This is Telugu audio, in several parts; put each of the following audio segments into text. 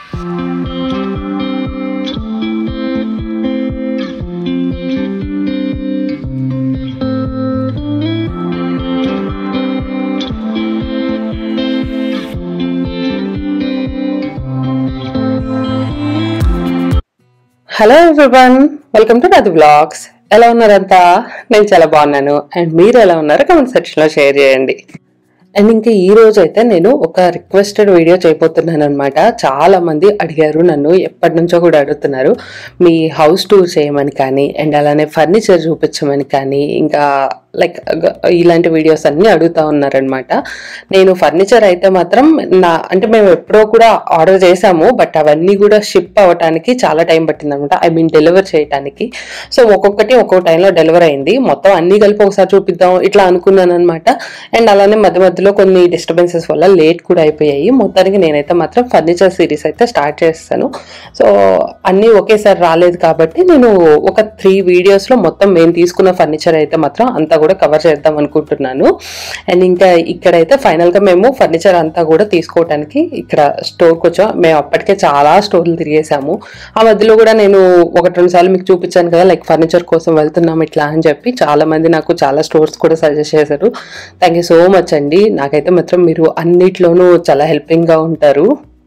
హలో ఎవ్రీవన్ వెల్కమ్ టు రది బ్లాగ్స్ ఎలా ఉన్నారంతా నేను చాలా బాగున్నాను అండ్ మీరు ఎలా ఉన్నారో కమెంట్ సెక్షన్ లో షేర్ చేయండి అండ్ ఇంకా ఈ రోజు అయితే నేను ఒక రిక్వెస్టెడ్ వీడియో చేయబోతున్నాను అనమాట చాలా మంది అడిగారు నన్ను ఎప్పటి నుంచో కూడా అడుగుతున్నారు మీ హౌస్ టూర్ చేయమని కానీ అండ్ అలానే ఫర్నిచర్ చూపించమని కానీ ఇంకా లైక్ ఇలాంటి వీడియోస్ అన్ని అడుగుతా ఉన్నారనమాట నేను ఫర్నిచర్ అయితే మాత్రం నా అంటే మేము ఎప్పుడో కూడా ఆర్డర్ చేసాము బట్ అవన్నీ కూడా షిప్ అవ్వటానికి చాలా టైం పట్టింది అనమాట ఐ మీన్ డెలివర్ చేయడానికి సో ఒక్కొక్కటి ఒక్కొక్క టైంలో డెలివర్ అయింది మొత్తం అన్ని కలిపి ఒకసారి చూపిద్దాం ఇట్లా అనుకున్నాను అనమాట అండ్ అలానే మధ్య మధ్యలో కొన్ని డిస్టర్బెన్సెస్ వల్ల లేట్ కూడా అయిపోయాయి మొత్తానికి నేనైతే మాత్రం ఫర్నిచర్ సిరీస్ అయితే స్టార్ట్ చేస్తాను సో అన్నీ ఒకేసారి రాలేదు కాబట్టి నేను ఒక త్రీ వీడియోస్లో మొత్తం మేము తీసుకున్న ఫర్నిచర్ అయితే మాత్రం అంతా కూడా కవర్ చేద్దాం అనుకుంటున్నాను అండ్ ఇంకా ఇక్కడైతే ఫైనల్గా మేము ఫర్నిచర్ అంతా కూడా తీసుకోవడానికి ఇక్కడ స్టోర్కి వచ్చాం మేము అప్పటికే చాలా స్టోర్లు తిరిగేసాము ఆ మధ్యలో కూడా నేను ఒకటి రెండు సార్లు మీకు చూపించాను కదా లైక్ ఫర్నిచర్ కోసం వెళ్తున్నాం ఇట్లా అని చెప్పి చాలా మంది నాకు చాలా స్టోర్స్ కూడా సజెస్ట్ చేశారు థ్యాంక్ యూ సో మచ్ అండి నాకైతే మాత్రం మీరు అన్నిట్లోనూ చాలా హెల్పింగ్గా ఉంటారు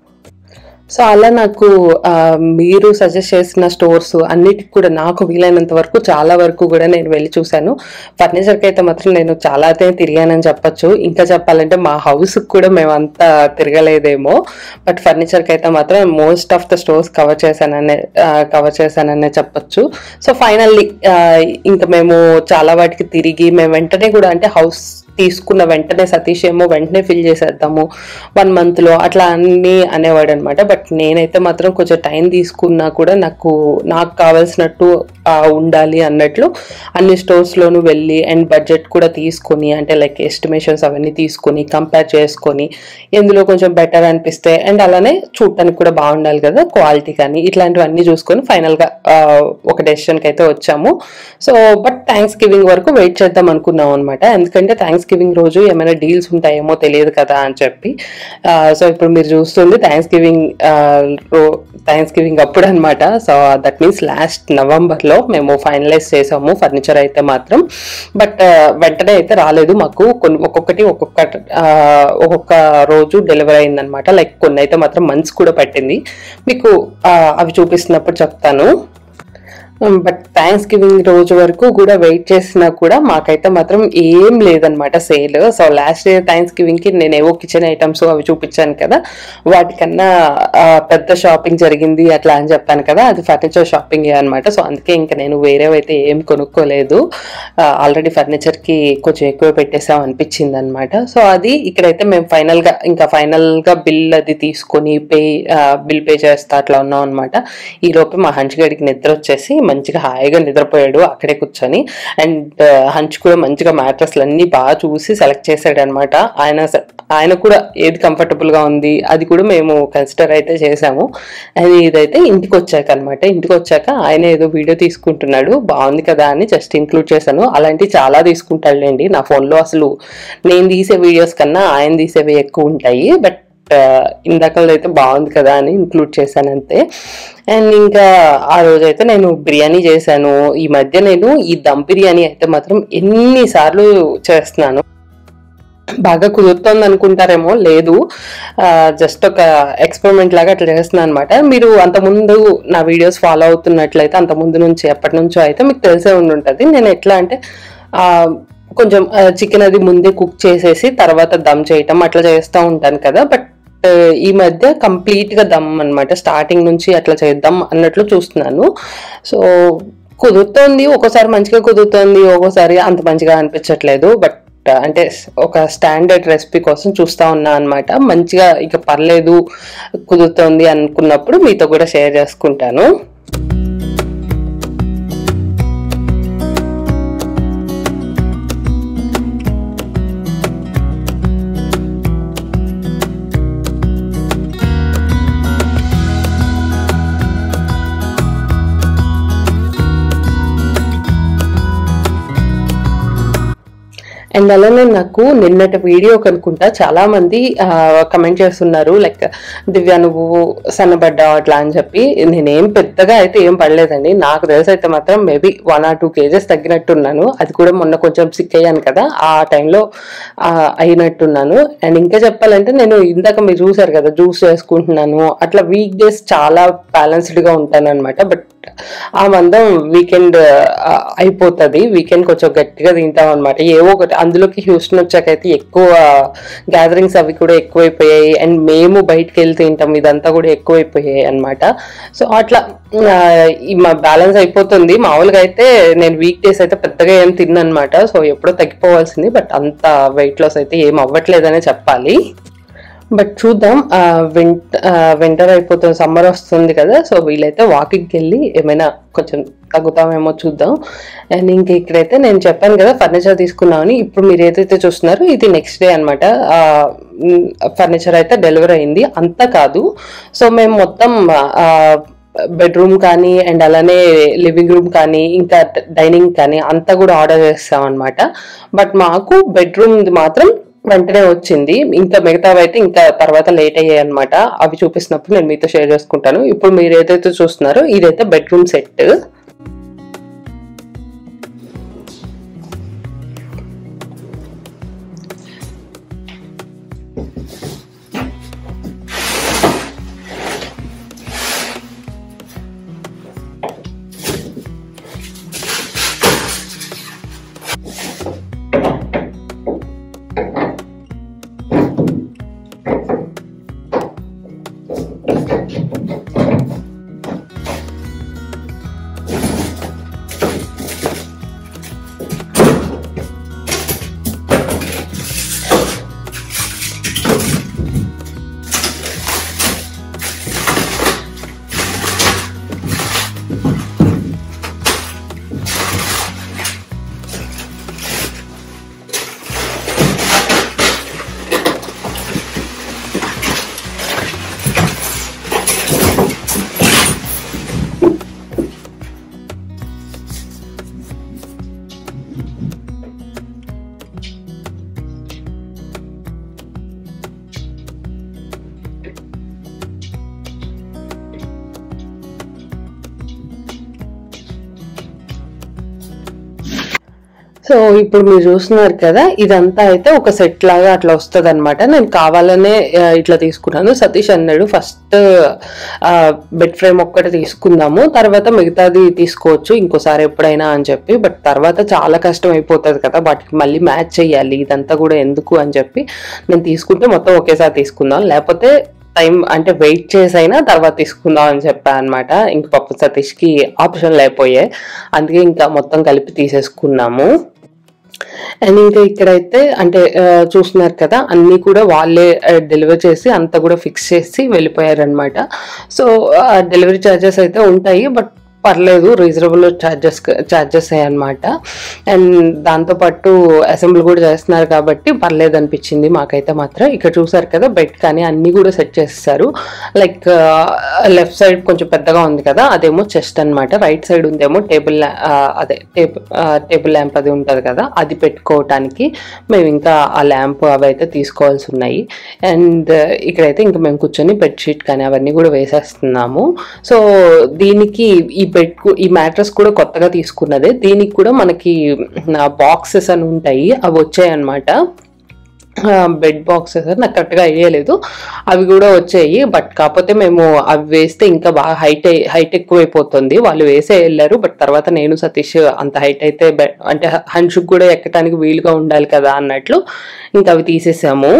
సో అలా నాకు ఆ, మీరు సజెస్ట్ చేసిన స్టోర్స్ అన్నిటికి కూడా నాకు వీలైనంత వరకు చాలా వరకు కూడా నేను వెళ్ళి చూశాను ఫర్నిచర్కి అయితే మాత్రం నేను చాలా అయితే తిరిగానని చెప్పొచ్చు ఇంకా చెప్పాలంటే మా హౌస్కి కూడా మేము అంతా తిరగలేదేమో బట్ ఫర్నిచర్కి అయితే మాత్రం most of the stores cover చేశాననే కవర్ చేశాననే చెప్పొచ్చు సో ఫైనల్లీ ఇంకా మేము చాలా వాటికి తిరిగి మేము వెంటనే కూడా అంటే హౌస్ తీసుకున్న వెంటనే సతీష్ ఏమో వెంటనే ఫిల్ చేసేద్దాము వన్ మంత్లో అట్లా అన్నీ అనేవాడు అనమాట బట్ నేనైతే మాత్రం కొంచెం టైం తీసుకున్నా కూడా నాకు నాకు కావాల్సినట్టు ఆ, ఉండాలి అన్నట్లు అన్ని స్టోర్స్లోనూ వెళ్ళి అండ్ బడ్జెట్ కూడా తీసుకొని అంటే లైక్ ఎస్టిమేషన్స్ అవన్నీ తీసుకొని కంపేర్ చేసుకొని ఎందులో కొంచెం బెటర్ అనిపిస్తే అండ్ అలానే చూడటానికి కూడా బాగుండాలి కదా క్వాలిటీ కానీ ఇట్లాంటివన్నీ చూసుకొని ఫైనల్గా ఒక డెసిషన్కి అయితే వచ్చాము సో బట్ థ్యాంక్స్ గివింగ్ వరకు వెయిట్ చేద్దాం అనుకున్నాం అనమాట ఎందుకంటే థ్యాంక్స్ గివింగ్ రోజు ఏమైనా డీల్స్ ఉంటాయేమో తెలియదు కదా అని చెప్పి సో ఇప్పుడు మీరు చూస్తుంది థ్యాంక్స్ గివింగ్ థ్యాంక్స్ గివింగ్ అప్పుడు అనమాట సో దట్ మీన్స్ లాస్ట్ నవంబర్లో మేము ఫైనలైజ్ చేసాము ఫర్నిచర్ అయితే మాత్రం బట్ వెంటనే అయితే రాలేదు మాకు కొన్ని ఒక్కొక్కటి ఒక్కొక్క ఆ, ఒక్కొక్క రోజు డెలివరీ అయిందనమాట లైక్ కొన్ని అయితే మాత్రం మంత్స్ కూడా పట్టింది మీకు ఆ, అవి చూపిస్తున్నప్పుడు చెప్తాను బట్ థ్యాంక్స్ గివింగ్ రోజు వరకు కూడా వెయిట్ చేసినా కూడా మాకైతే మాత్రం ఏం లేదనమాట sale so last year Thanksgiving కి నేను ఏవో కిచెన్ ఐటమ్స్ అవి చూపించాను కదా వాటికన్నా ఆ, పెద్ద షాపింగ్ జరిగింది అట్లా అని చెప్పాను కదా అది ఫర్నిచర్ షాపింగ్ అనమాట సో అందుకే ఇంకా నేను వేరేవైతే ఏం కొనుక్కోలేదు ఆల్రెడీ ఫర్నిచర్ కి కొంచెం ఎక్కువ పెట్టేసాం అనిపించింది అనమాట సో అది ఇక్కడైతే మేము ఫైనల్ గా ఇంకా ఫైనల్ గా బిల్ అది తీసుకొని పే బిల్ పే చేస్తా అట్లా ఉన్నాం అనమాట ఈ లోపు మా హంచ్ గడికి నిద్ర వచ్చేసి మంచిగా హాయిగా నిద్రపోయాడు అక్కడే కూర్చొని అండ్ హంచ్ కూడా మంచిగా మ్యాట్రస్లు అన్ని బాగా చూసి సెలెక్ట్ చేశాడు అనమాట ఆయన స- ఆయన కూడా ఏది కంఫర్టబుల్ గా ఉంది అది కూడా మేము కన్సిడర్ అయితే చేసాము అది ఇదైతే ఇంటికి వచ్చాక అనమాట ఇంటికి వచ్చాక ఆయన ఏదో వీడియో తీసుకుంటున్నాడు బాగుంది కదా అని జస్ట్ ఇంక్లూడ్ చేశాను అలాంటివి చాలా తీసుకుంటాడులేండి నా ఫోన్లో అసలు నేను తీసే వీడియోస్ కన్నా ఆయన తీసేవి ఎక్కువ ఉంటాయి బట్ ఇందాక అయితే బాగుంది కదా అని ఇంక్లూడ్ చేశాను అంతే అండ్ ఇంకా ఆ రోజు అయితే నేను బిర్యానీ చేశాను ఈ మధ్య నేను ఈ దమ్ బిర్యానీ అయితే మాత్రం ఎన్నిసార్లు చేస్తున్నాను బాగా కుదురుతోంది అనుకుంటారేమో లేదు జస్ట్ ఒక ఎక్స్పెరిమెంట్ లాగా అట్లా చేస్తున్నాను అనమాట మీరు అంతకుముందు నా వీడియోస్ ఫాలో అవుతున్నట్లయితే అంతకుముందు నుంచి ఎప్పటి నుంచో అయితే మీకు తెలిసే ఉండి ఉంటుంది నేను ఎట్లా అంటే ఆ, కొంచెం చికెన్ అది ముందే కుక్ చేసేసి తర్వాత దమ్ చేయటం అట్లా చేస్తూ ఉంటాను కదా బట్ ఈ మధ్య కంప్లీట్ గా దమ్ అన్నమాట స్టార్టింగ్ నుంచి అట్లా చేద్దాం అన్నట్లు చూస్తున్నాను సో కుదురుతోంది ఒక్కోసారి మంచిగా కుదురుతోంది ఒక్కోసారి అంత మంచిగా అనిపించట్లేదు బట్ అంటే ఒక స్టాండర్డ్ రెసిపీ కోసం చూస్తా ఉన్నా అనమాట మంచిగా ఇక పర్లేదు కుదురుతోంది అనుకున్నప్పుడు మీతో కూడా షేర్ చేసుకుంటాను అండ్ అలానే నాకు నిన్నటి వీడియో కనుకుంటా చాలా మంది కమెంట్ చేస్తున్నారు లైక్ దివ్య నువ్వు సన్నబడ్డా అట్లా అని చెప్పి నేనేం పెద్దగా అయితే ఏం పడలేదండి నాకు తెలిసి అయితే మాత్రం maybe one or two kgs తగ్గినట్టున్నాను అది కూడా మొన్న కొంచెం సిక్ అయ్యాను కదా ఆ టైంలో అయినట్టున్నాను అండ్ ఇంకా చెప్పాలంటే నేను ఇందాక మీరు చూసారు కదా జ్యూస్ చేసుకుంటున్నాను అట్లా వీక్ డేస్ చాలా బ్యాలెన్స్డ్ గా ఉంటాను అనమాట బట్ ఆ మందం వీకెండ్ అయిపోతుంది వీకెండ్ కొంచెం గట్టిగా తింటాం అనమాట ఏవో ఒకటి అందులోకి హ్యూస్టన్ వచ్చాకైతే ఎక్కువ గ్యాదరింగ్స్ అవి కూడా ఎక్కువైపోయాయి అండ్ మేము బయటకు వెళ్తే తింటాం ఇదంతా కూడా ఎక్కువైపోయాయి అనమాట సో అట్లా ఆ, ఈ మా బ్యాలెన్స్ అయిపోతుంది మామూలుగా అయితే నేను వీక్ డేస్ అయితే పెద్దగా ఏం తిన్ననమాట సో ఎప్పుడో తగ్గిపోవాల్సింది బట్ అంత వెయిట్ లాస్ అయితే ఏం అవ్వట్లేదనే చెప్పాలి బట్ చూద్దాం వింట వింటర్ అయిపోతుంది సమ్మర్ వస్తుంది కదా సో వీలైతే వాకింగ్కి వెళ్ళి ఏమైనా కొంచెం తగ్గుతామేమో చూద్దాం అండ్ ఇంక ఇక్కడైతే నేను చెప్పాను కదా ఫర్నిచర్ తీసుకున్నామని ఇప్పుడు మీరు ఏదైతే చూస్తున్నారో ఇది నెక్స్ట్ డే అనమాట ఫర్నిచర్ అయితే డెలివరీ అయింది అంతా కాదు సో మేము మొత్తం బెడ్రూమ్ కానీ అండ్ అలానే లివింగ్ రూమ్ కానీ ఇంకా డైనింగ్ కానీ అంతా కూడా ఆర్డర్ చేస్తాం అనమాట బట్ మాకు బెడ్రూమ్ మాత్రం వెంటనే వచ్చింది ఇంకా మిగతావి అయితే ఇంకా తర్వాత లేట్ అయ్యాయి అనమాట అవి చూపిస్తున్నప్పుడు నేను మీతో షేర్ చేసుకుంటాను ఇప్పుడు మీరు ఏదైతే చూస్తున్నారో ఇదైతే బెడ్రూమ్ సెట్ సో ఇప్పుడు మీరు చూస్తున్నారు కదా ఇదంతా అయితే ఒక సెట్ లాగా అట్లా వస్తుంది అనమాట నేను కావాలనే ఆ, ఇట్లా తీసుకున్నాను సతీష్ అన్నాడు ఫస్ట్ బెడ్ ఫ్రేమ్ ఒక్కటి తీసుకుందాము తర్వాత మిగతాది తీసుకోవచ్చు ఇంకోసారి ఎప్పుడైనా అని చెప్పి బట్ తర్వాత చాలా కష్టం అయిపోతుంది కదా వాటికి మళ్ళీ మ్యాచ్ చేయాలి ఇదంతా కూడా ఎందుకు అని చెప్పి నేను తీసుకుంటే మొత్తం ఒకేసారి తీసుకుందాం లేకపోతే టైం అంటే వెయిట్ చేసైనా తర్వాత తీసుకుందాం అని చెప్పా అనమాట ఇంక పప్పు సతీష్కి ఆప్షన్ లేకపోయాయి అందుకే ఇంకా మొత్తం కలిపి తీసేసుకున్నాము అండ్ ఇంకా ఇక్కడైతే అంటే ఆ, చూస్తున్నారు కదా అన్ని కూడా వాళ్ళే డెలివర్ చేసి అంతా కూడా ఫిక్స్ చేసి వెళ్ళిపోయారనమాట సో డెలివరీ ఛార్జెస్ అయితే ఉంటాయి బట్ పర్లేదు రీజనబుల్ ఛార్జెస్ ఛార్జెస్ అనమాట అండ్ దాంతోపాటు అసెంబ్లీ కూడా చేస్తున్నారు కాబట్టి పర్లేదు అనిపించింది మాకైతే మాత్రం ఇక్కడ చూసారు కదా బెడ్ కానీ అన్ని కూడా సెట్ చేస్తారు లైక్ లెఫ్ట్ సైడ్ కొంచెం పెద్దగా ఉంది కదా అదేమో చెస్ట్ అన్నమాట రైట్ సైడ్ ఉందేమో టేబుల్ అదే టేబుల్ టేబుల్ ల్యాంప్ అది ఉంటుంది కదా అది పెట్టుకోవటానికి మేము ఇంకా ఆ ల్యాంప్ అవి అయితే తీసుకోవాల్సి ఉన్నాయి అండ్ ఇక్కడైతే ఇంకా మేము కూర్చొని బెడ్షీట్ కానీ అవన్నీ కూడా వేసేస్తున్నాము సో దీనికి ఈ బెడ్ ఈ మ్యాట్రస్ కూడా కొత్తగా తీసుకున్నదే దీనికి కూడా మనకి బాక్సెస్ అని ఉంటాయి అవి వచ్చాయి అనమాట బెడ్ బాక్సెస్ నాకు కరెక్ట్గా ఐడియా లేదు అవి కూడా వచ్చాయి బట్ కాకపోతే మేము అవి వేస్తే ఇంకా బాగా హైట్ హైట్ ఎక్కువైపోతుంది వాళ్ళు వేసే వెళ్ళారు బట్ తర్వాత నేను సతీష్ అంత హైట్ అయితే బె- అంటే హన్షుక్ కూడా ఎక్కడానికి వీలుగా ఉండాలి కదా అన్నట్లు ఇంకా అవి తీసేసాము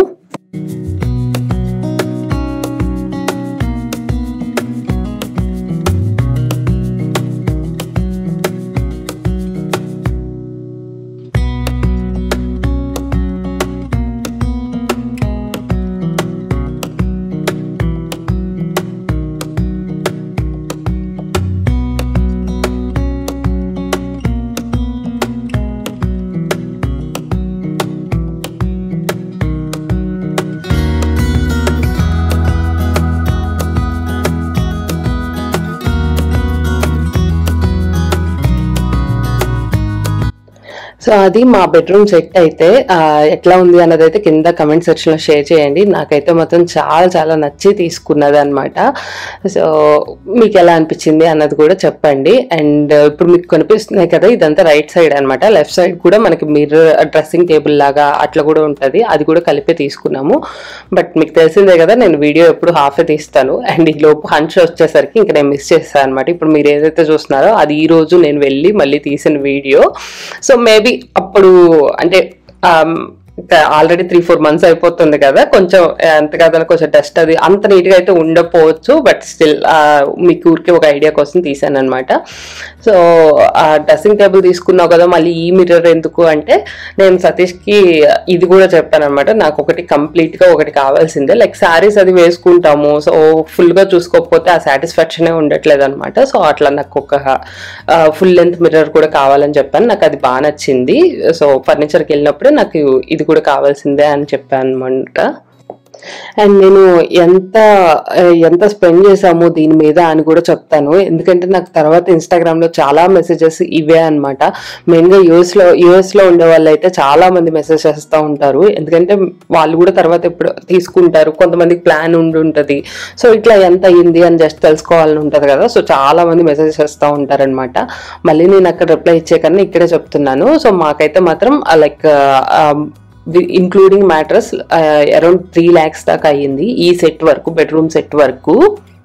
సో అది మా బెడ్రూమ్ సెట్ అయితే ఆ, ఎట్లా ఉంది అన్నది అయితే కింద కమెంట్ సెక్షన్ లో షేర్ చేయండి నాకైతే మాత్రం చాలా చాలా నచ్చి తీసుకున్నది అనమాట సో మీకు ఎలా అనిపించింది అన్నది కూడా చెప్పండి అండ్ ఇప్పుడు మీకు కనిపిస్తున్నాయి కదా ఇదంతా రైట్ సైడ్ అన్నమాట లెఫ్ట్ సైడ్ కూడా మనకి మిర్రర్ డ్రెస్సింగ్ టేబుల్ లాగా అట్లా కూడా ఉంటది అది కూడా కలిపే తీసుకున్నాము బట్ మీకు తెలిసిందే కదా నేను వీడియో ఎప్పుడు హాఫే తీస్తాను అండ్ ఈ లోపు హంచ్ వచ్చేసరికి ఇంకా నేను మిస్ చేస్తాను అనమాట ఇప్పుడు మీరు ఏదైతే చూస్తున్నారో అది ఈ రోజు నేను వెళ్ళి మళ్ళీ తీసిన వీడియో సో మేబీ అప్పుడు అంటే ఆల్రెడీ త్రీ ఫోర్ మంత్స్ అయిపోతుంది కదా కొంచెం ఎంత కాదని కొంచెం డస్ట్ అది అంత నీట్ గా అయితే ఉండకపోవచ్చు బట్ స్టిల్ మీకు ఊరికి ఒక ఐడియా కోసం తీసాను అనమాట సో ఆ డ్రెస్సింగ్ టేబుల్ తీసుకున్నావు కదా మళ్ళీ ఈ మిర్రర్ ఎందుకు అంటే నేను సతీష్ కి ఇది కూడా చెప్పాను అనమాట నాకు ఒకటి కంప్లీట్ గా ఒకటి కావాల్సిందే లైక్ శారీస్ అది వేసుకుంటాము సో ఫుల్ గా చూసుకోకపోతే ఆ సాటిస్ఫాక్షన్ ఉండట్లేదు అనమాట సో అట్లా నాకు ఒక ఫుల్ లెంత్ మిర్రర్ కూడా కావాలని చెప్పాను నాకు అది బాగా నచ్చింది సో ఫర్నిచర్కి వెళ్ళినప్పుడే నాకు ఇది కూడా కావాల్సిందే అని చెప్పాను అనమాట అండ్ నేను ఎంత ఆ, ఎంత స్పెండ్ చేసాము దీని మీద అని కూడా చెప్తాను ఎందుకంటే నాకు తర్వాత ఇన్స్టాగ్రామ్ లో చాలా మెసేజెస్ ఇవే అనమాట మెయిన్ గా యూఎస్ లో యూఎస్ లో ఉండే వాళ్ళు అయితే చాలా మంది మెసేజ్ చేస్తూ ఉంటారు ఎందుకంటే వాళ్ళు కూడా తర్వాత ఇప్పుడు తీసుకుంటారు కొంతమందికి ప్లాన్ ఉండి ఉంటది సో ఇట్లా ఎంత అయ్యింది అని జస్ట్ తెలుసుకోవాలని ఉంటది కదా సో చాలా మంది మెసేజ్ చేస్తూ ఉంటారనమాట మళ్ళీ నేను అక్కడ రిప్లై ఇచ్చే కన్నా ఇక్కడే చెప్తున్నాను సో మాకైతే మాత్రం like including mattress around three lakhs దాకా అయ్యింది ఈ సెట్ వరకు బెడ్రూమ్ సెట్ వరకు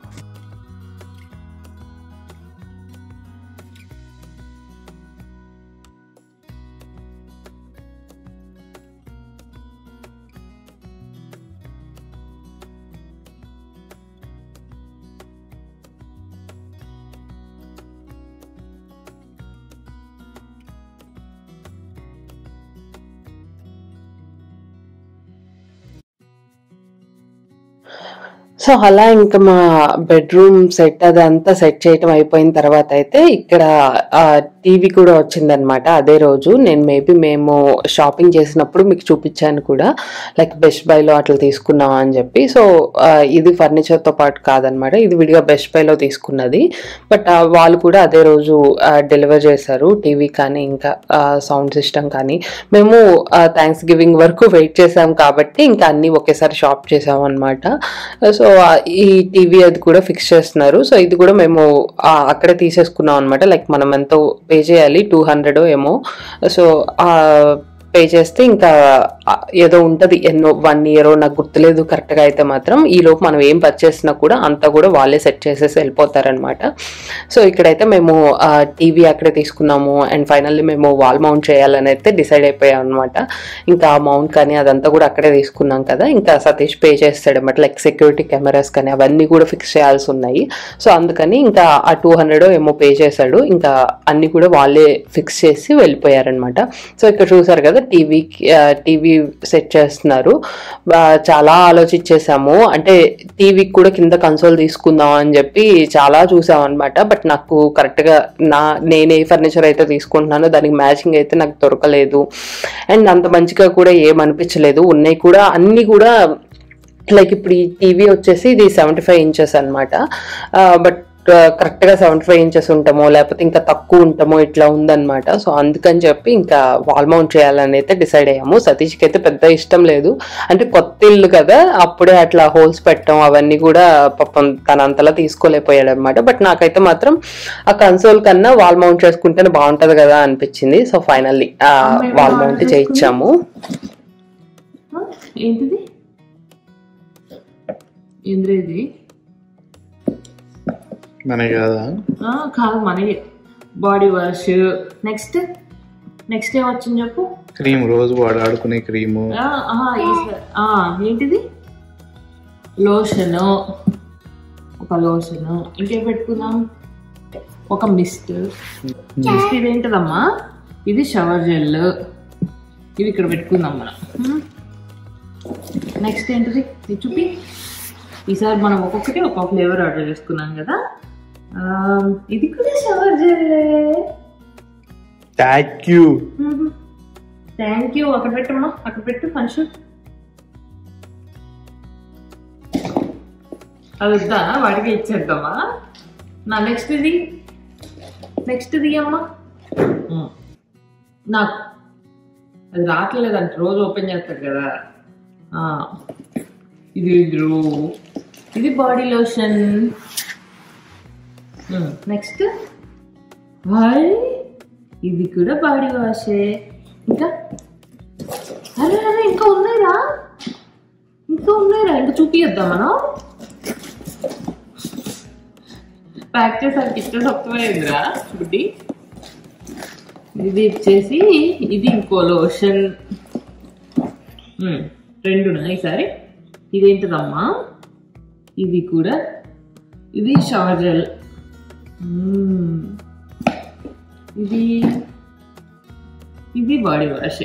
సో అలా ఇంకా మా బెడ్రూమ్ సెట్ అదంతా సెట్ చేయటం అయిపోయిన తర్వాత అయితే ఇక్కడ టీవీ కూడా వచ్చిందనమాట అదే రోజు నేను మేబీ మేము షాపింగ్ చేసినప్పుడు మీకు చూపించాను కూడా లైక్ బెస్ట్ బైలో అట్లా తీసుకున్నాం అని చెప్పి సో ఇది furniture తో పాటు కాదనమాట ఇది విడిగా బెస్ట్ బైలో తీసుకున్నది బట్ వాళ్ళు కూడా అదే రోజు డెలివర్ చేశారు టీవీ కానీ ఇంకా సౌండ్ సిస్టమ్ కానీ మేము థ్యాంక్స్ గివింగ్ వరకు వెయిట్ చేసాం కాబట్టి ఇంకా అన్ని ఒకేసారి షాప్ చేసాం అనమాట సో ఈ టీవీ అది కూడా ఫిక్స్ చేస్తున్నారు సో ఇది కూడా మేము ఆ, అక్కడే తీసేసుకున్నాం అనమాట లైక్ మనం ఎంతో పే చేయాలి టూ హండ్రెడ్ ఏమో సో పే చేస్తే ఇంకా ఆ, ఏదో ఉంటది ఎన్నో వన్ ఇయర్ నాకు గుర్తులేదు కరెక్ట్ గా అయితే మాత్రం ఈ లోపు మనం ఏం పర్చేసినా కూడా అంతా కూడా వాళ్ళే సెట్ చేసేసి వెళ్ళిపోతారనమాట సో ఇక్కడైతే మేము టీవీ అక్కడే తీసుకున్నాము అండ్ ఫైనల్లీ మేము వాల్ మౌంట్ చేయాలని అయితే డిసైడ్ అయిపోయాం అనమాట ఇంకా మౌంట్ కానీ అదంతా కూడా అక్కడే తీసుకున్నాం కదా ఇంకా సతీష్ పే చేస్తాడు అనమాట లైక్ సెక్యూరిటీ కెమెరాస్ కానీ అవన్నీ కూడా ఫిక్స్ చేయాల్సి ఉన్నాయి సో అందుకని ఇంకా ఆ టూ హండ్రెడ్ ఏమో పే చేశాడు ఇంకా అన్ని కూడా వాళ్ళే ఫిక్స్ చేసి వెళ్ళిపోయారనమాట సో ఇక్కడ చూసారు కదా టీవీ టీవీ సెట్ చేస్తున్నారు ఆ, చాలా ఆలోచించేసాము అంటే టీవీకి కూడా కింద కన్సోల్ తీసుకుందాం అని చెప్పి చాలా చూసాం అనమాట బట్ నాకు కరెక్ట్ గా నా నేను ఏ ఫర్నిచర్ అయితే తీసుకుంటున్నానో దానికి మ్యాచింగ్ అయితే నాకు దొరకలేదు అండ్ అంత మంచిగా కూడా ఏం అనిపించలేదు ఉన్నాయి కూడా అన్ని కూడా లైక్ ఇప్పుడు ఈ టీవీ వచ్చేసి ఇది సెవెంటీ ఫైవ్ ఇంచెస్ అనమాట బట్ కరెక్ట్ గా సెవెంటీ ఫైవ్ ఇంచెస్ ఉంటామో లేకపోతే ఇంకా తక్కువ ఉంటామో ఇట్లా ఉందన్నమాట సో అందుకని చెప్పి ఇంకా వాల్ మౌంట్ చేయాలని అయితే డిసైడ్ అయ్యాము సతీష్కి అయితే పెద్ద ఇష్టం లేదు అంటే కొత్త ఇల్లు కదా అప్పుడే అట్లా హోల్స్ పెట్టడం అవన్నీ కూడా పాపం తన అంతలా తీసుకోలేకపోయాడు అనమాట బట్ నాకైతే మాత్రం ఆ కన్సోల్ కన్నా వాల్ మౌంట్ చేసుకుంటేనే బాగుంటది కదా అనిపించింది సో ఫైనల్లీ వాల్ మౌంట్ చేయించాము ఆ, ఏంటిది ఏంద్రేది మనకి కాదా ఆ, కాదు మనకి బాడీ వాష్ నెక్స్ట్ నెక్స్ట్ ఏం వచ్చింది చెప్పు క్రీమ్ రోజు వాడు ఆడుకునే క్రీము ఆ, ఆహా, ఈ- ఆ, ఏంటిది లోషన్ ఒక లోషన్ ఇంకేం పెట్టుకుందాం ఒక మిస్ట్ మిస్ట్ ఇదేంటిదమ్మా ఇది షవర్ జెల్ ఇది ఇక్కడ పెట్టుకుందాం మనం నెక్స్ట్ ఏంటిది ఇది చూపి ఈసారి మనం ఒక్కొక్కటి ఒక్కొక్క ఫ్లేవర్ ఆర్డర్ చేసుకున్నాం కదా ఆ, ఇది కూడా shower gel thank you thank you అక్కడ పెట్టమ్మా అక్కడ పెట్టు ఫంక్షన్ అది వద్దా వాడికి ఇచ్చేద్దామా నా నెక్స్ట్ ఇది నెక్స్ట్ ఇది అమ్మా ఉమ్. నాకు అది రావట్లేదంట రోజు ఓపెన్ చేస్తాడు కదా ఆ, ఇది గ్రూ ఇది బాడీ లోషన్ నెక్స్ట్ హాయ్ ఇది కూడా బాడీ వాషే ఇంకా అరే అరే ఇంకా ఉన్నాయిరా ఇంకా ఉన్నాయిరా ఇంకా చూపిద్దాం మనం ప్యాక్ చేసాక ఇష్టం తక్కువైందిరా బుడ్డి ఇది వచ్చేసి ఇది ఇంకో లోషన్ రెండు ఉన్నాయి ఈసారి ఇదేంటిదమ్మా ఇది కూడా ఇది షవర్ జెల్ మ్మ్. ఇది ఇది బాడీ వాష్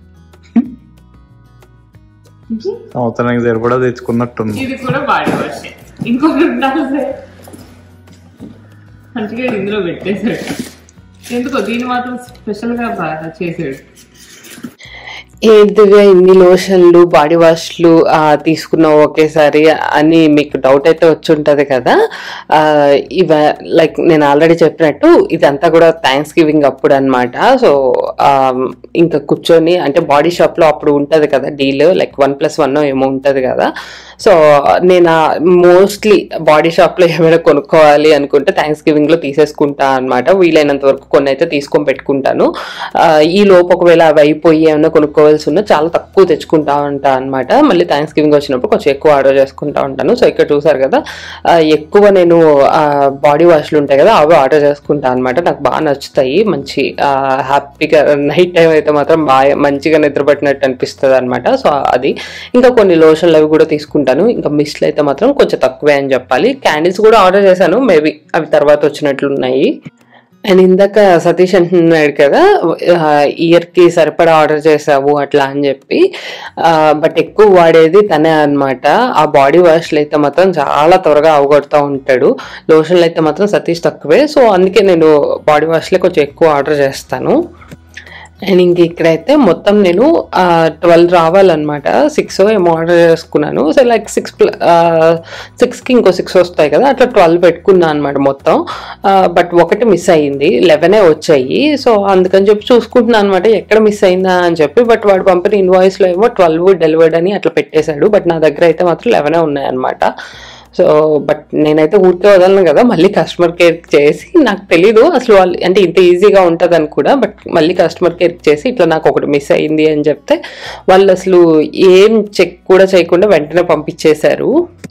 ఇది సంవత్సరానికి సరిపడా తెచ్చుకున్నట్టుంది ఇది కూడా బాడీ వాష్ ఇంకొకటి ఉండాలి సార్ మంచిగా ఇందులో పెట్టేశాడు ఎందుకో దీన్ని మాత్రం స్పెషల్ గా బాగా చేసాడు ఏంటిగా ఇన్ని లోషన్లు బాడీ వాష్లు ఆ, తీసుకున్నావు ఒకేసారి అని మీకు డౌట్ అయితే వచ్చి ఉంటది కదా ఆ, ఇవ లైక్ నేను ఆల్రెడీ చెప్పినట్టు ఇదంతా కూడా థ్యాంక్స్ గివింగ్ అప్పుడు అనమాట సో ఇంకా కూర్చొని అంటే బాడీ షాప్ లో అప్పుడు ఉంటది కదా deal like one plus one ఏమో ఉంటది కదా సో నేను మోస్ట్లీ బాడీ షాప్ లో ఏమైనా కొనుక్కోవాలి అనుకుంటే థ్యాంక్స్ గివింగ్ లో తీసేసుకుంటా అనమాట వీలైనంత వరకు కొన్ని అయితే తీసుకొని పెట్టుకుంటాను ఆ, ఈ లోపు ఒకవేళ అవి అయిపోయి ఏమైనా కొనుక్కోవాల్సి ఉన్నా చాలా తక్కువ తెచ్చుకుంటా ఉంటా అనమాట మళ్ళీ థ్యాంక్స్ గివింగ్ వచ్చినప్పుడు కొంచెం ఎక్కువ ఆర్డర్ చేసుకుంటా ఉంటాను సో ఇక్కడ చూసారు కదా ఆ, ఎక్కువ నేను బాడీ వాష్లు ఉంటాయి కదా అవి ఆర్డర్ చేసుకుంటా అనమాట నాకు బాగా నచ్చుతాయి మంచి హ్యాపీగా నైట్ టైం అయితే మాత్రం బాగా మంచిగా నిద్రపట్టినట్టు అనిపిస్తుంది అనమాట సో అది ఇంకా కొన్ని లోషన్లు అవి కూడా తీసుకుంటాను ఇంకా మిస్ట్లు అయితే మాత్రం కొంచెం తక్కువే అని చెప్పాలి క్యాండిల్స్ కూడా ఆర్డర్ చేశాను మేబీ అవి తర్వాత వచ్చినట్లు ఉన్నాయి అండ్ ఇందాక సతీష్ అంటున్నాడు కదా ఇయర్ కి సరిపడా ఆర్డర్ చేసావు అట్లా అని చెప్పి బట్ ఎక్కువ వాడేది తనే అన్నమాట ఆ బాడీ వాష్లు అయితే మాత్రం చాలా త్వరగా అవగొడతా ఉంటాడు లోషన్లు అయితే మాత్రం సతీష్ తక్కువే సో అందుకే నేను బాడీ వాష్లే కొంచెం ఎక్కువ ఆర్డర్ చేస్తాను అండ్ ఇంక ఇక్కడైతే మొత్తం నేను ట్వెల్వ్ రావాలన్నమాట సిక్స్ ఏమో ఆర్డర్ చేసుకున్నాను సో లైక్ సిక్స్ సిక్స్కి ఇంకో సిక్స్ వస్తాయి కదా అట్లా ట్వెల్వ్ పెట్టుకున్నాను అనమాట మొత్తం బట్ ఒకటి మిస్ అయ్యింది లెవెనే వచ్చాయి సో అందుకని చెప్పి చూసుకుంటున్నాను అనమాట ఎక్కడ మిస్ అయిందా అని చెప్పి బట్ వాడు పంపిన ఇన్వాయిస్లో ఏమో ట్వెల్వ్ డెలివర్డ్ అని అట్లా పెట్టేశాడు బట్ నా దగ్గర అయితే మాత్రం లెవెనే ఉన్నాయన్నమాట సో బట్ నేనైతే ఊరికే వదలను కదా మళ్ళీ కస్టమర్ కేర్ చేసి నాకు తెలీదు అసలు వాళ్ళు అంటే ఇంత ఈజీగా ఉంటుందని కూడా బట్ మళ్ళీ కస్టమర్ కేర్ చేసి ఇట్లా నాకు ఒకటి మిస్ అయింది అని చెప్తే వాళ్ళు అసలు ఏం చెక్ కూడా చేయకుండా వెంటనే పంపించేశారు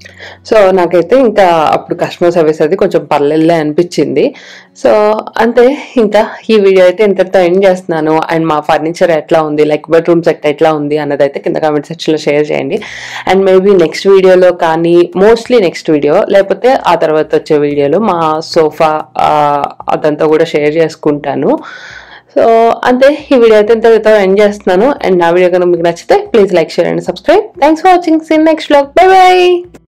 సో నాకైతే ఇంకా అప్పుడు కస్టమర్ సర్వీస్ అది కొంచెం పర్లేదులే అనిపించింది సో అంతే ఇంకా ఈ వీడియో అయితే ఇంతటితో ఎండ్ చేస్తున్నాను అండ్ మా ఫర్నిచర్ ఎట్లా ఉంది లైక్ బెడ్రూమ్ సెట్ ఎట్లా ఉంది అన్నది అయితే కింద కామెంట్ సెక్షన్లో షేర్ చేయండి అండ్ మేబీ నెక్స్ట్ వీడియోలో కానీ మోస్ట్లీ నెక్స్ట్ వీడియో లేకపోతే ఆ తర్వాత వచ్చే వీడియోలో మా సోఫా అదంతా కూడా షేర్ చేసుకుంటాను సో అంతే ఈ వీడియో అయితే ఇంతటితో ఎండ్ చేస్తున్నాను అండ్ నా వీడియో కనుక మీకు నచ్చితే please like share and subscribe thanks for watching see in next blog bye by